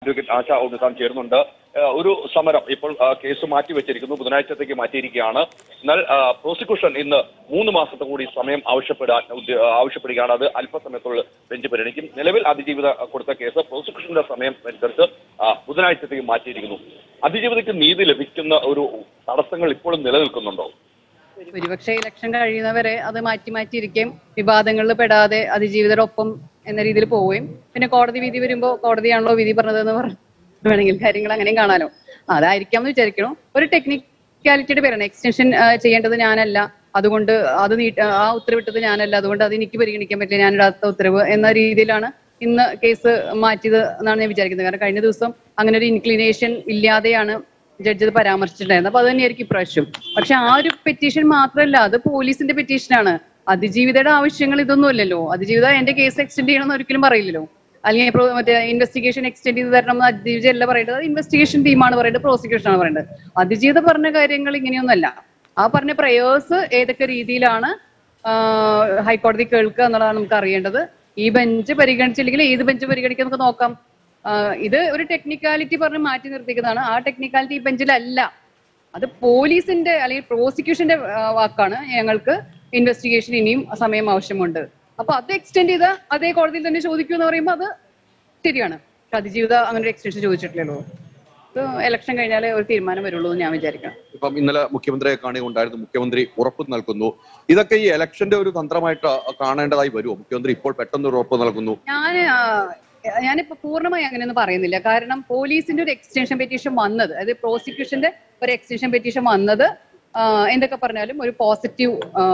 advocate ആശ ഉണ്ണിത്താൻ ചേരുന്നുണ്ട് ആ, ഒരു സമരം ഇപ്പോൾ ആ, കേസ് മാറ്റി വെച്ചിരിക്കുന്നു ബുധനാഴ്ചത്തേക്ക് മാറ്റിയിരിക്കുകയാണ് എന്നാൽ ആ, പ്രോസിക്യൂഷൻ ഇന്ന് മൂന്ന് മാസത്തെ കൂടി സമയം ആവശ്യപ്പെടാൻ ഉദ്ദേ- ആവശ്യപ്പെടുകയാണ് അത് അല്പസമയത്തുള്ള ബെഞ്ച് പരിഗണിക്കും നിലവിൽ അതിജീവിത കൊടുത്ത കേസ് പ്രോസിക്യൂഷന്റെ സമയം അനുസരിച്ച് ആ, ബുധനാഴ്ചത്തേക്ക് മാറ്റിയിരിക്കുന്നു അതിജീവിതയ്ക്ക് നീതി ലഭിക്കുന്ന ഒരു തടസ്സങ്ങൾ ഇപ്പോഴും നിലനിൽക്കുന്നുണ്ടോ ഒരുപക്ഷെ ഇലക്ഷൻ കഴിയുന്നവരെ അത് മാറ്റി മാറ്റി ഇരിക്കുകയും വിവാദങ്ങളിൽ പെടാതെ അതിജീവിതരുടെ ഒപ്പം എന്ന രീതിയിൽ പോവുകയും പിന്നെ കോടതി വിധി വരുമ്പോൾ കോടതിയാണല്ലോ വിധി പറഞ്ഞതെന്ന് പറഞ്ഞു വേണമെങ്കിൽ കാര്യങ്ങൾ അങ്ങനെയും കാണാലോ അതായിരിക്കാം എന്ന് വിചാരിക്കണം ഒരു ടെക്നിക്കാലിറ്റിയുടെ പേരാണ് എക്സ്റ്റൻഷൻ ചെയ്യേണ്ടത് ഞാനല്ല അതുകൊണ്ട് അത് നീട്ട ആ ഉത്തരവിട്ടത് ഞാനല്ല അതുകൊണ്ട് അത് എനിക്ക് പരിഗണിക്കാൻ പറ്റില്ല ഞാൻ ഇടാത്ത ഉത്തരവ് എന്ന രീതിയിലാണ് ഇന്ന് കേസ് മാറ്റിയത് എന്നാണ് ഞാൻ വിചാരിക്കുന്നത് കാരണം കഴിഞ്ഞ ദിവസം അങ്ങനെ ഒരു ഇൻക്ലിനേഷൻ ഇല്ലാതെയാണ് ജഡ്ജ് അത് പരാമർശിച്ചിട്ടുണ്ടായിരുന്നത് അപ്പൊ അത് തന്നെയായിരിക്കും ഇപ്രാവശ്യം പക്ഷെ ആ ഒരു പെറ്റീഷൻ മാത്രമല്ല അത് പോലീസിന്റെ പെറ്റീഷനാണ് അതിജീവിതയുടെ ആവശ്യങ്ങൾ ഇതൊന്നും അല്ലല്ലോ അതിജീവിത എന്റെ കേസ് എക്സ്റ്റെൻഡ് ചെയ്യണമെന്ന് ഒരിക്കലും പറയില്ലല്ലോ അല്ലെങ്കിൽ പ്രോ- മറ്റേ ഇൻവെസ്റ്റിഗേഷൻ എക്സ്റ്റെൻഡ് ചെയ്ത് തരണം എന്ന് അതിജീവിത അല്ല പറയേണ്ടത് അത് ഇൻവെസ്റ്റിഗേഷൻ ടീമാണ് പറയേണ്ടത് പ്രോസിക്യൂഷൻ ആണ് പറയേണ്ടത് അതിജീവിത പറഞ്ഞ കാര്യങ്ങൾ ഇങ്ങനെയൊന്നുമല്ല ആ പറഞ്ഞ പ്രയേഴ്സ് ഏതൊക്കെ രീതിയിലാണ് ആ, ഹൈക്കോടതി കേൾക്കുക എന്നുള്ളതാണ് നമുക്ക് അറിയേണ്ടത് ഈ ബെഞ്ച് പരിഗണിച്ചില്ലെങ്കിൽ ഏത് ബെഞ്ച് പരിഗണിക്കുക നമുക്ക് നോക്കാം ആ, ഇത് ഒരു ടെക്നിക്കാലിറ്റി പറഞ്ഞ് മാറ്റി നിർത്തിക്കുന്നതാണ് ആ ടെക്നിക്കാലിറ്റി ഈ ബെഞ്ചിലല്ല അത് പോലീസിന്റെ അല്ലെങ്കിൽ പ്രോസിക്യൂഷന്റെ ആ, വാക്കാണ് ഞങ്ങൾക്ക് ഇൻവെസ്റ്റിഗേഷൻ ഇനിയും സമയം ആവശ്യമുണ്ട് അപ്പൊ അത് എക്സ്റ്റെൻഡ് ചെയ്ത അതേ കോടതിയിൽ തന്നെ ചോദിക്കൂ എന്ന് പറയുമ്പോൾ അത് ശരിയാണ് പക്ഷെ അതിജീവിത അങ്ങനെ ഒരു എക്സ്റ്റൻഷൻ ചോദിച്ചിട്ടില്ലല്ലോ ഇത് ഇലക്ഷൻ കഴിഞ്ഞാലേ ഒരു തീരുമാനം വരുള്ളൂ എന്ന് ഞാൻ വിചാരിക്കണം ഇപ്പം ഇന്നലെ മുഖ്യമന്ത്രിയെ കാണുകയുണ്ടായിരുന്നു മുഖ്യമന്ത്രി ഉറപ്പ് നൽകുന്നു ഇതൊക്കെ ഈ ഇലക്ഷന്റെ ഒരു തന്ത്രമായിട്ട് കാണേണ്ടതായി വരുമോ മുഖ്യമന്ത്രി ഇപ്പോൾ പെട്ടെന്ന് ഒരു ഉറപ്പ് നൽകുന്നു ഞാൻ ഞാനിപ്പോ പൂർണ്ണമായി അങ്ങനെയൊന്നും പറയുന്നില്ല കാരണം പോലീസിന്റെ ഒരു എക്സ്റ്റൻഷൻ പെറ്റീഷൻ വന്നത് അതായത് പ്രോസിക്യൂഷന്റെ ഒരു എക്സ്റ്റൻഷൻ പെറ്റീഷൻ വന്നത് ആ, എന്തൊക്കെ പറഞ്ഞാലും ഒരു പോസിറ്റീവ്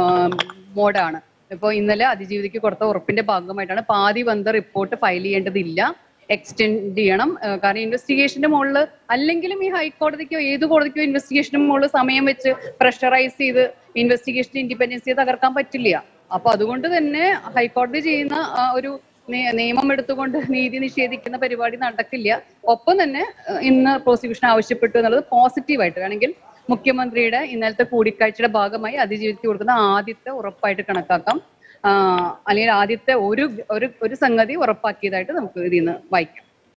മോഡാണ് ഇപ്പൊ ഇന്നലെ അതിജീവിതയ്ക്ക് കൊടുത്ത ഉറപ്പിന്റെ ഭാഗമായിട്ടാണ് പാതി വന്ന റിപ്പോർട്ട് ഫയൽ ചെയ്യേണ്ടതില്ല എക്സ്റ്റെൻഡ് ചെയ്യണം ആ, കാരണം ഇൻവെസ്റ്റിഗേഷന്റെ മുകളിൽ അല്ലെങ്കിലും ഈ ഹൈക്കോടതിക്കോ ഏത് കോടതിക്കോ ഇൻവെസ്റ്റിഗേഷന്റെ മുകളിൽ സമയം വെച്ച് പ്രഷറൈസ് ചെയ്ത് ഇൻവെസ്റ്റിഗേഷൻ ഇൻഡിപെൻഡൻസിയെ തകർക്കാൻ പറ്റില്ല അപ്പൊ അതുകൊണ്ട് തന്നെ ഹൈക്കോടതി ചെയ്യുന്ന ആ, ഒരു നേ- നിയമം എടുത്തുകൊണ്ട് നീതി നിഷേധിക്കുന്ന പരിപാടി നടക്കില്ല ഒപ്പം തന്നെ അഹ് ഇന്ന് പ്രോസിക്യൂഷൻ ആവശ്യപ്പെട്ടു എന്നുള്ളത് പോസിറ്റീവായിട്ട് വേണമെങ്കിൽ മുഖ്യമന്ത്രിയുടെ ഇന്നലത്തെ കൂടിക്കാഴ്ചയുടെ ഭാഗമായി അതിജീവിതത്തിൽ കൊടുക്കുന്ന ആദ്യത്തെ ഉറപ്പായിട്ട് കണക്കാക്കാം ആഹ് അല്ലെങ്കിൽ ആദ്യത്തെ ഒരു ഒരു ഒരു സംഗതി ഉറപ്പാക്കിയതായിട്ട് നമുക്ക് ഇതിൽ നിന്ന് വായിക്കാം